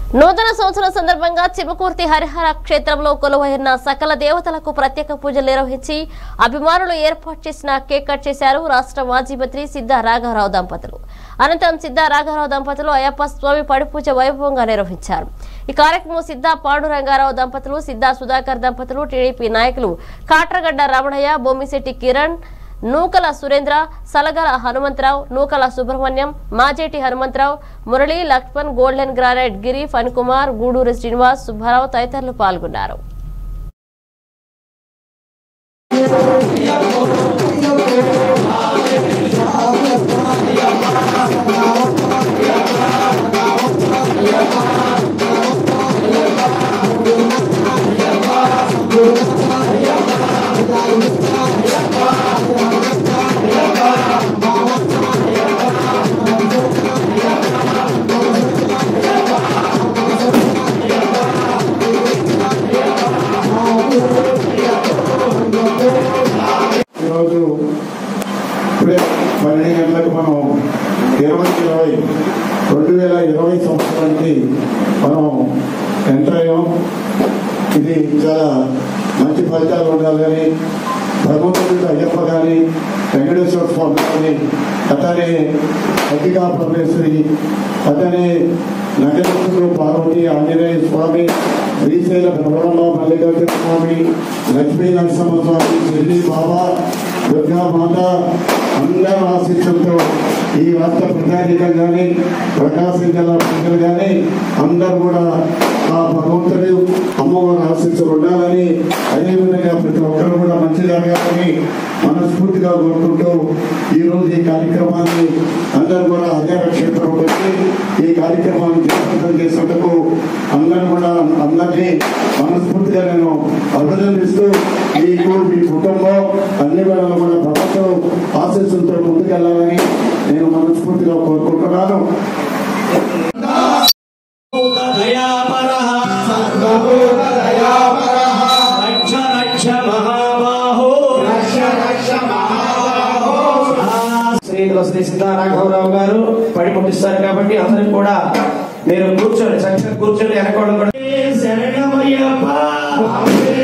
నూతన సంవత్సరం సందర్భంగా చిమకూర్తి హరిహర క్షేత్రంలో కొలువైన సకల దేవతలకు ప్రత్యేక పూజలు నిర్వహించి అభిమానులు ఏర్పాటు చేసిన కేక్ కట్ చేశారు రాష్ట్ర మాజీ మంత్రి సిద్ధా రాఘవరావు దంపతులు అనంతరం సిద్ధా రాఘవరావు దంపతులు అయ్యప్ప స్వామి పడిపూజ వైభవంగా నిర్వహించారు ఈ కార్యక్రమం సిద్ధా పాండురంగారావు దంపతులు సిద్ధా సుధాకర్ దంపతులు టీడీపీ నాయకులు కాట్రగడ్డ రమణయ్య బొమ్మిశెట్టి కిరణ్ నూకల సురేంద్ర సలగల హనుమంతరావు నూకల సుబ్రహ్మణ్యం మాజేటి హనుమంతరావు మురళి లక్ష్మణ్ గోల్డెన్ గ్రానైట్ గిరి ఫణికుమార్ గూడూరు శ్రీనివాస్ సుబ్బారావు తదితరులు పాల్గొన్నారు ఈరోజు ఇప్పుడే పన్నెండు గంటలకు మనం ఇరవై ఇరవై రెండు వేల ఇరవై సంవత్సరానికి మనం ఎంటర్ అయ్యాం ఇది చాలా మంచి ఫలితాలు ఉండాలని భగవంతుడు అయ్యప్ప కానీ వెంకటేశ్వర స్వామి కానీ అతనే అగ్గిగా పరమేశ్వరి అతనే నగరేశ్వరుడు పార్వతి ఆంజనేయ స్వామి శ్రీశైల బ్రహ్మమ్మ మల్లికార్జున స్వామి లక్ష్మీ నరసింహ స్వామి షిర్డీ బాబా దుర్గా మాత అందరూ ఆశిస్సులతో ఈ రాష్ట్ర ప్రజానీకం కానీ ప్రకాశం జిల్లా ప్రజలు కానీ అందరూ కూడా ఆ భగవంతుడు అమ్మవారి ఆశిస్సులు ఉండాలని అదేవిధంగా ప్రతి ఒక్కరు కూడా మంచి జరగాలని మనస్ఫూర్తిగా కోరుకుంటూ ఈ రోజు ఈ కార్యక్రమాన్ని అందరూ కూడా అదే క్షేత్రం వచ్చి ఈ కార్యక్రమాన్ని జయప్రదం చేసేందుకు అందరూ కూడా అందరినీ మనస్ఫూర్తిగా నేను అభినందిస్తూ మీకు మీ కుటుంబం అన్ని వేళలో కూడా ప్రభుత్వం ఆశీస్సులతో ముందుకెళ్లాలని నేను మనస్ఫూర్తిగా కోరుకుంటున్నాను దయాపరః రక్ష రక్ష మహాబాహో శ్రీకుల శ్రీ సీతారాఘవరావు గారు పడి పుట్టిస్తారు కాబట్టి అందరికి కూడా మీరు కూర్చోండి చక్కగా కూర్చొని వెనకోవడం కూడా శరణమయ్యప్ప